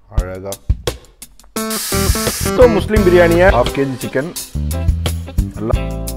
அழகா ஸோ முஸ்லீம் பிரியாணியை ஹாஃப் கேஜி சிக்கன் நல்லா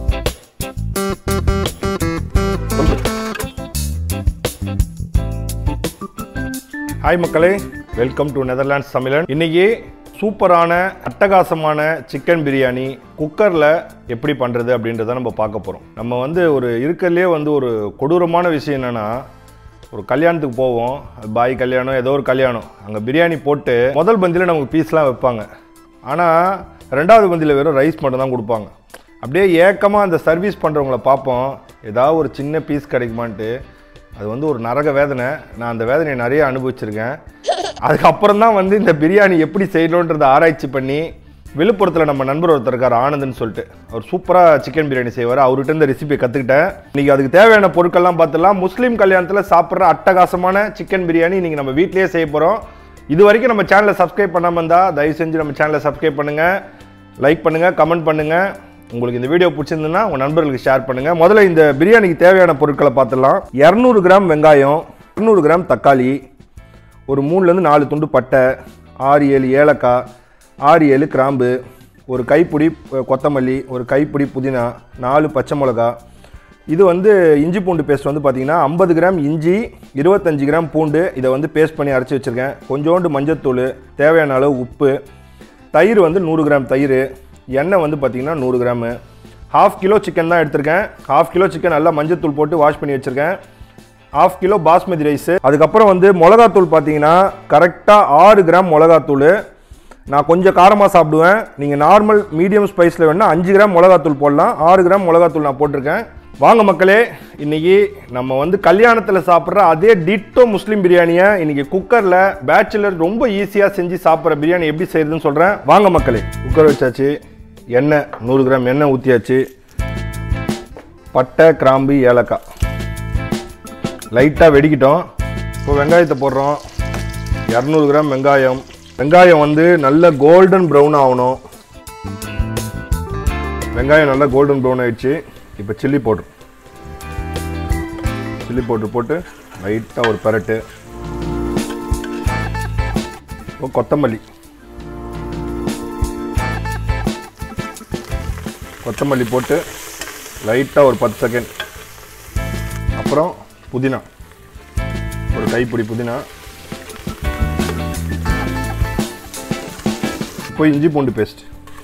ஹாய் மக்களே வெல்கம் டு நெதர்லாண்ட்ஸ் தமிழன் இன்னைக்கு சூப்பரான அட்டகாசமான சிக்கன் பிரியாணி குக்கரில் எப்படி பண்ணுறது அப்படின்றத நம்ம பார்க்க போகிறோம் நம்ம வந்து ஒரு இருக்கறதுலே வந்து ஒரு கொடூரமான விஷயம் என்னென்னா ஒரு கல்யாணத்துக்கு போவோம் பாய் கல்யாணம் ஏதோ ஒரு கல்யாணம் அங்கே பிரியாணி போட்டு முதல் பந்தியில் நமக்கு பீஸ்லாம் வைப்பாங்க ஆனால் ரெண்டாவது பந்தியில் வெறும் ரைஸ் மட்டும் தான் கொடுப்பாங்க அப்படியே ஏக்கமாக அந்த சர்வீஸ் பண்ணுறவங்கள பார்ப்போம் ஏதாவது ஒரு சின்ன பீஸ் கிடைக்குமான்ட்டு அது வந்து ஒரு நரக வேதனை நான் அந்த வேதனையை நிறைய அனுபவிச்சிருக்கேன் அதுக்கப்புறம் தான் வந்து இந்த பிரியாணி எப்படி செய்யணுன்றதை ஆராய்ச்சி பண்ணி விழுப்புரத்தில் நம்ம நண்பர் ஒருத்தர் இருக்கார் ஆனந்த்னு சொல்லிட்டு அவர் சூப்பராக சிக்கன் பிரியாணி செய்வார் அவர்கிட்ட இந்த ரெசிபியை கற்றுக்கிட்டேன் இன்றைக்கி அதுக்கு தேவையான பொருட்கள்லாம் பார்த்துலாம் முஸ்லீம் கல்யாணத்தில் சாப்பிட்ற அட்டகாசமான சிக்கன் பிரியாணி இன்றைக்கி நம்ம வீட்டிலேயே செய்ய போகிறோம் இது வரைக்கும் நம்ம சேனலை சப்ஸ்கிரைப் பண்ணாமல் இருந்தால் தயவு செஞ்சு நம்ம சேனலை சப்ஸ்கிரைப் பண்ணுங்கள் லைக் பண்ணுங்கள் கமெண்ட் பண்ணுங்கள் உங்களுக்கு இந்த வீடியோ பிடிச்சிருந்துன்னா உங்கள் நண்பர்களுக்கு ஷேர் பண்ணுங்கள் முதல்ல இந்த பிரியாணிக்கு தேவையான பொருட்களை பார்த்துடலாம் இரநூறு கிராம் வெங்காயம் இரநூறு கிராம் தக்காளி ஒரு மூணுலேருந்து நாலு துண்டு பட்டை ஆறு ஏழு ஏலக்காய் ஆறு ஏழு கிராம்பு ஒரு கைப்பிடி அஹ், கொத்தமல்லி ஒரு கைப்பிடி புதினா நாலு பச்சை மிளகா இது வந்து இஞ்சி பூண்டு பேஸ்ட் வந்து பார்த்தீங்கன்னா ஐம்பது கிராம் இஞ்சி இருபத்தஞ்சி கிராம் பூண்டு இதை வந்து பேஸ்ட் பண்ணி அரைச்சி வச்சுருக்கேன் கொஞ்சோண்டு மஞ்சத்தூள் தேவையான அளவு உப்பு தயிர் வந்து நூறு கிராம் தயிர் எண்ணெய் வந்து பார்த்தீங்கன்னா நூறு கிராமு ஹாஃப் கிலோ சிக்கன் தான் எடுத்திருக்கேன் ஹாஃப் கிலோ சிக்கன் நல்லா மஞ்சத்தூள் போட்டு வாஷ் பண்ணி வச்சுருக்கேன் ஹாஃப் கிலோ பாஸ்மதி ரைஸ் அதுக்கப்புறம் வந்து மிளகாத்தூள் பார்த்தீங்கன்னா கரெக்டாக ஆறு கிராம் மிளகாத்தூள் நான் கொஞ்சம் காரமாக சாப்பிடுவேன் நீங்கள் நார்மல் மீடியம் ஸ்பைஸில் வேணால் அஞ்சு கிராம் மிளகாத்தூள் போடலாம் ஆறு கிராம் மிளகாத்தூள் நான் போட்டிருக்கேன் வாங்க மக்களே இன்னைக்கு நம்ம வந்து கல்யாணத்தில் சாப்பிட்ற அதே டிட்டோ முஸ்லீம் பிரியாணியை இன்னைக்கு குக்கரில் பேச்சுலர் ரொம்ப ஈஸியாக செஞ்சு சாப்பிட்ற பிரியாணி எப்படி செய்யறதுன்னு சொல்கிறேன் வாங்க மக்களே குக்கர் வச்சாச்சு எண்ணெய் நூறு கிராம் எண்ணெய் ஊற்றியாச்சு பட்டை கிராம்பு ஏலக்காய் லைட்டாக வெடிக்கிட்டோம் இப்போ வெங்காயத்தை போடுறோம் இரநூறு கிராம் வெங்காயம் வெங்காயம் வந்து நல்ல கோல்டன் ப்ரௌன் ஆகணும் வெங்காயம் நல்லா கோல்டன் ப்ரௌன் ஆயிடுச்சு இப்போ சில்லி போடுறோம் சில்லி போட்டு போட்டு லைட்டாக ஒரு பரட்டு இப்போ கொத்தமல்லி கொத்தமல்லி போட்டு லைட்டாக ஒரு பத்து செகண்ட் அப்புறம் புதினா ஒரு கைப்பிடி புதினா இப்போ இஞ்சி பூண்டு பேஸ்ட்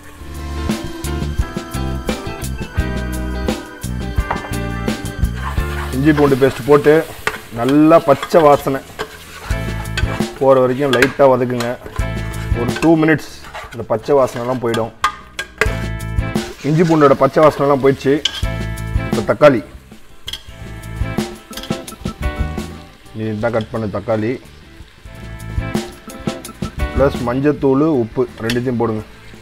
இஞ்சி பூண்டு பேஸ்ட் போட்டு நல்லா பச்சை வாசனை போகிற வரைக்கும் லைட்டாக வதக்குங்க ஒரு டூ மினிட்ஸ் இந்த பச்சை வாசனைலாம் போயிடும் இஞ்சி பூண்டோட பச்சை வாசனைலாம் போயிடுச்சு இப்போ தக்காளி நீட்டாக கட் பண்ண தக்காளி ப்ளஸ் மஞ்சத்தூள் உப்பு ரெண்டுத்தையும் போடுங்க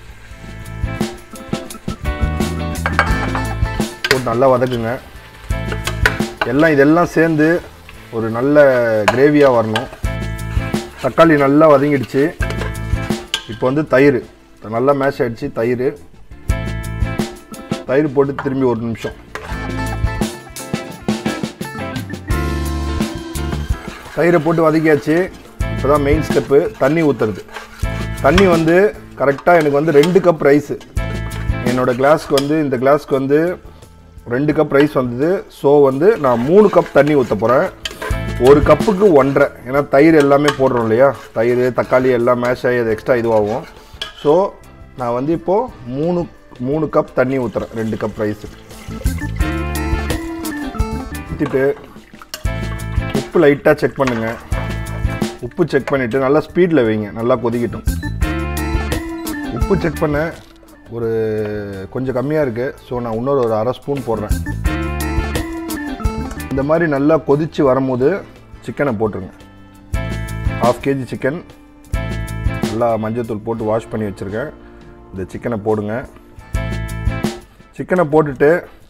போட்டு நல்லா வதக்குங்க எல்லாம் இதெல்லாம் சேர்ந்து ஒரு நல்ல கிரேவியாக வரணும் தக்காளி நல்லா வதங்கிடுச்சு இப்போ வந்து தயிர் நல்லா மேஷ் ஆயிடுச்சு தயிர் தயிர் போட்டு திரும்பி ஒரு நிமிஷம் தயிரை போட்டு வதக்கியாச்சு இப்போ தான் மெயின் ஸ்டெப்பு தண்ணி ஊற்றுறது தண்ணி வந்து கரெக்டாக எனக்கு வந்து ரெண்டு கப் ரைஸு என்னோடய கிளாஸ்க்கு வந்து இந்த கிளாஸ்க்கு வந்து ரெண்டு கப் ரைஸ் வந்தது ஸோ வந்து நான் மூணு கப் தண்ணி ஊற்ற போகிறேன் ஒரு கப்புக்கு ஒன்றரை ஏன்னா தயிர் எல்லாமே போடுறோம் இல்லையா தயிர் தக்காளி எல்லாம் மேஷ் ஆகி அது எக்ஸ்ட்ரா இதுவாகும் ஸோ நான் வந்து இப்போது மூணு மூணு கப் தண்ணி ஊற்றுறேன் ரெண்டு கப் ரைஸுக்கு ஊற்றிட்டு உப்பு லைட்டாக செக் பண்ணுங்க உப்பு செக் பண்ணிவிட்டு நல்லா ஸ்பீடில் வைங்க நல்லா கொதிக்கட்டும் உப்பு செக் பண்ண ஒரு கொஞ்சம் கம்மியாக இருக்குது ஸோ நான் இன்னொரு ஒரு அரை ஸ்பூன் போடுறேன் இந்த மாதிரி நல்லா கொதித்து வரும்போது சிக்கனை போட்டுருங்க ஹாஃப் கேஜி சிக்கன் நல்லா மஞ்சத்தூள் போட்டு வாஷ் பண்ணி வச்சுருக்கேன் இந்த சிக்கனை போடுங்க சிக்கனை போட்டுட்டு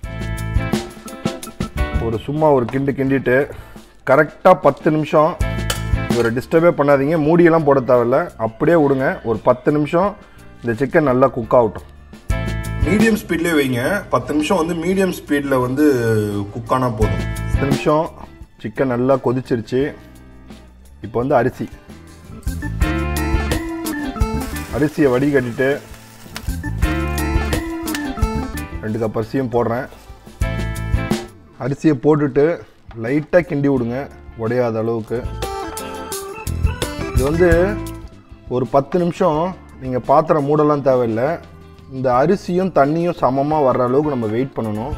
ஒரு சும்மா ஒரு கிண்டு கிண்டிட்டு கரெக்டாக பத்து நிமிஷம் இவரை டிஸ்டர்பே பண்ணாதீங்க மூடியெல்லாம் போட தேவையில்ல அப்படியே விடுங்க ஒரு பத்து நிமிஷம் இந்த சிக்கன் நல்லா குக் ஆகட்டும் மீடியம் ஸ்பீட்லேயே வைங்க பத்து நிமிஷம் வந்து மீடியம் ஸ்பீடில் வந்து குக் ஆனால் போதும் பத்து நிமிஷம் சிக்கன் நல்லா கொதிச்சிருச்சு இப்போ வந்து அரிசி அரிசியை வடிகட்டிட்டு ரெண்டு கப் அரிசியும் போடுறேன் அரிசியை போட்டுட்டு லைட்டாக கிண்டி விடுங்க உடையாத அளவுக்கு இது வந்து ஒரு பத்து நிமிஷம் நீங்கள் பாத்திரம் மூடலாம் தேவையில்லை இந்த அரிசியும் தண்ணியும் சமமாக வர்ற அளவுக்கு நம்ம வெயிட் பண்ணணும்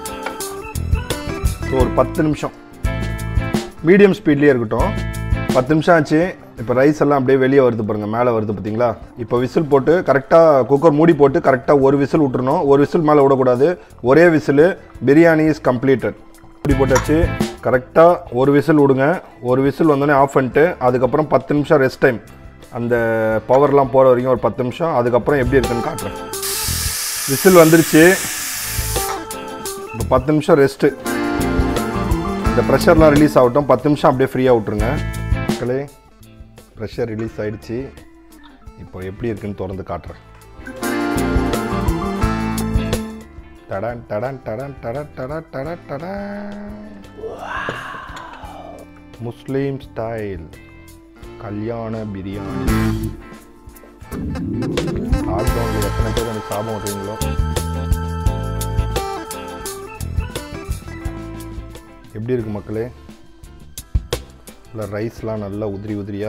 ஸோ ஒரு பத்து நிமிஷம் மீடியம் ஸ்பீட்லேயே இருக்கட்டும் பத்து நிமிஷம் ஆச்சு இப்போ ரைஸ் எல்லாம் அப்படியே வெளியே வருது பாருங்கள் மேலே வருது பார்த்தீங்களா இப்போ விசில் போட்டு கரெக்டாக குக்கர் மூடி போட்டு கரெக்டாக ஒரு விசில் விட்டுறணும் ஒரு விசில் மேலே விடக்கூடாது ஒரே விசில் பிரியாணி இஸ் கம்ப்ளீட்டட் மூடி போட்டாச்சு கரெக்டாக ஒரு விசில் விடுங்க ஒரு விசில் வந்தோடனே ஆஃப் பண்ணிட்டு அதுக்கப்புறம் பத்து நிமிஷம் ரெஸ்ட் டைம் அந்த பவர்லாம் போகிற வரைக்கும் ஒரு பத்து நிமிஷம் அதுக்கப்புறம் எப்படி இருக்குன்னு காட்டுறேன் விசில் வந்துருச்சு இப்போ பத்து நிமிஷம் ரெஸ்ட்டு இந்த ப்ரெஷர்லாம் ரிலீஸ் ஆகட்டும் பத்து நிமிஷம் அப்படியே ஃப்ரீயாக விட்ருங்க மக்களே ப்ரெஷர் ரிலீஸ் ஆயிடுச்சு இப்போ எப்படி இருக்குன்னு திறந்து காட்டுறேன் டடான் டடான் டடான் டடா டடா டடா டடா முஸ்லீம் ஸ்டைல் கல்யாண பிரியாணி லாக்டவுனில் எத்தனை பேர் எனக்கு சாபம் விட்றீங்களோ எப்படி இருக்கு மக்களே இல்லை ரைஸ்லாம் நல்லா உதிரி உதிரியா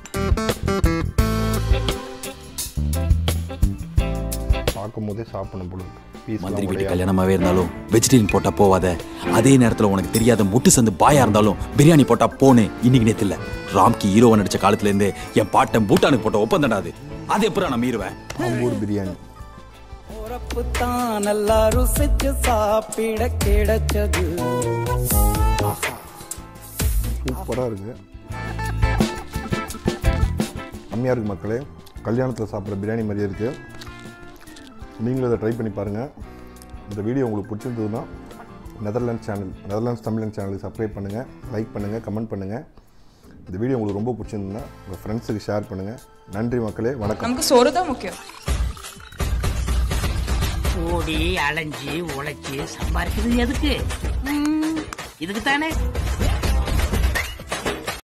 பார்க்கும் போதே சாப்பிடணும் போல மந்திரி வீட்டு பீஸ் கல்யாணமாவே இருந்தாலும் வெஜிடேரியன் போட்டா போவாத அதே நேரத்துல உனக்கு தெரியாத முட்டு சந்து பாயா இருந்தாலும் பிரியாணி போட்டா போனே இன்னைக்கு நேத்து இல்ல ராம்கி ஹீரோவன் நடிச்ச காலத்துல இருந்தே என் பாட்டன் பூட்டானுக்கு போட்ட ஒப்பந்தடா அது அது எப்பறம் நான் மீறுவேன் ஆம்பூர் பிரியாணி உறப்பு தான் நல்லா ருசிச்சு சாப்பிட கிடைச்சது சூப்பராக இருக்குது கம்மியாக இருக்குது மக்களே கல்யாணத்தில் சாப்பிட்ற பிரியாணி மாதிரியே இருக்குது நீங்களும் இதை ட்ரை பண்ணி பாருங்கள் இந்த வீடியோ உங்களுக்கு பிடிச்சிருந்ததுன்னா நெதர்லாண்ட்ஸ் சேனல் நெதர்லாண்ட்ஸ் தமிழன் சேனலுக்கு சப்ஸ்கிரைப் பண்ணுங்கள் லைக் பண்ணுங்கள் கமெண்ட் பண்ணுங்கள் இந்த வீடியோ உங்களுக்கு ரொம்ப பிடிச்சிருந்ததுன்னா உங்கள் ஃப்ரெண்ட்ஸுக்கு ஷேர் பண்ணுங்கள் நன்றி மக்களே வணக்கம் நமக்கு சோறு தான் முக்கியம் ஓடி அலைஞ்சு உழைச்சு சம்பாதிக்கிறது எதுக்கு இதுக்கு தானே